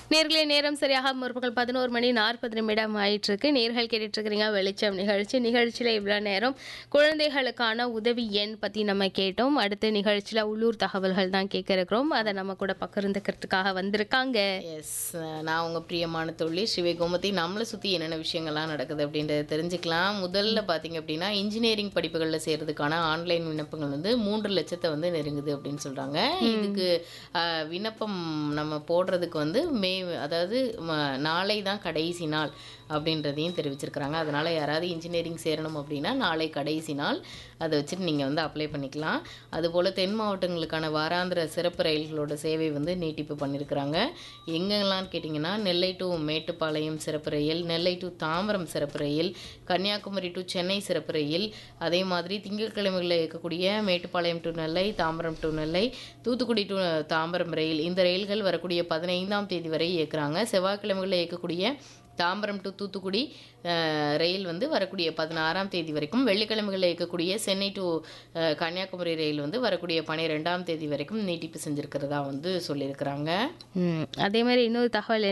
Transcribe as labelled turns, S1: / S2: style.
S1: நேர்களே நேரம் சரியாக முற்பகல் பதினோரு மணி நாற்பது நிமிடம் ஆயிட்டு இருக்கு நேர்கள் கேட்டுட்டு இருக்கிறீங்க வெளிச்சம் நிகழ்ச்சி நிகழ்ச்சியில் இவ்வளோ நேரம் குழந்தைகளுக்கான உதவி எண் பற்றி நம்ம கேட்டோம் அடுத்த நிகழ்ச்சியில் உள்ளூர் தகவல்கள் தான் கேட்க இருக்கிறோம் அதை நம்ம கூட பகிர்ந்துக்கிறதுக்காக வந்திருக்காங்க
S2: எஸ் நான் உங்கள் பிரியமான தொழில் ஸ்ரீவை கோமதி நம்மளை சுற்றி என்னென்ன விஷயங்கள்லாம் நடக்குது அப்படின்றத தெரிஞ்சுக்கலாம் முதல்ல பார்த்தீங்க அப்படின்னா இன்ஜினியரிங் படிப்புகளில் சேர்றதுக்கான ஆன்லைன் விண்ணப்பங்கள் வந்து மூன்று லட்சத்தை வந்து நெருங்குது அப்படின்னு சொல்கிறாங்க இதுக்கு ஆஹ், விண்ணப்பம் நம்ம போடுறதுக்கு வந்து மே அதாவது ம- நாளை தான் கடைசி நாள் அப்படின்றதையும் தெரிவிச்சிருக்கிறாங்க அதனால் யாராவது இன்ஜினியரிங் சேரணும் அப்படின்னா நாளை கடைசி நாள் அதை வச்சுட்டு நீங்கள் வந்து அப்ளை பண்ணிக்கலாம் அதுபோல் தென் மாவட்டங்களுக்கான வாராந்திர சிறப்பு ரயில்களோட சேவை வந்து நீட்டிப்பு பண்ணியிருக்கிறாங்க எங்கெல்லாம் கேட்டிங்கன்னா நெல்லை டு மேட்டுப்பாளையம் சிறப்பு ரயில் நெல்லை டு தாம்பரம் சிறப்பு ரயில் கன்னியாகுமரி டு சென்னை சிறப்பு ரயில் அதே மாதிரி திங்கட்கிழமைகளில் இயக்கக்கூடிய Mettupalayam to Nellai Tambaram to Nellai Thoothukudi to Tambaram ரயில் இந்த ரயில்கள் வரக்கூடிய பதினைந்தாம் தேதி வரை இயக்குறாங்க செவ்வாய்க்கிழமைகளில் இயக்கக்கூடிய தாம்பரம் டு தூத்துக்குடி அஹ், ரயில் வந்து வரக்கூடிய பதினாறாம் தேதி வரைக்கும் வெள்ளிக்கிழமைகளில் இயக்கக்கூடிய சென்னை டு அஹ், கன்னியாகுமரி ரயில் வந்து வரக்கூடிய பன்னிரெண்டாம் தேதி வரைக்கும் நீட்டிப்பு செஞ்சிருக்கிறதா வந்து சொல்லியிருக்கிறாங்க
S1: ம், அதே மாதிரி இன்னொரு தகவல்